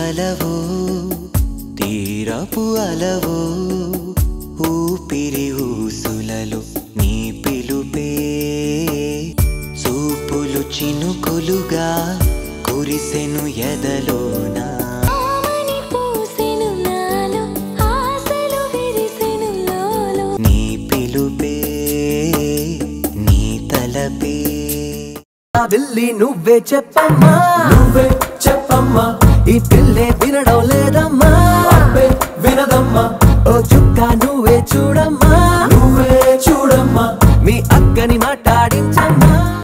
కలవో తీరపు అలవో ఊపిరి ఊసులలో నీ పిలుపే చూపులు చినుకులుగా కురిసెను ఎదలోనా ఆమని పూసెను నాలో ఆశలు విరిసెను లోలో నీ పిలుపే నీ తలపే వెళ్ళి నువ్వే చెప్పమ్మా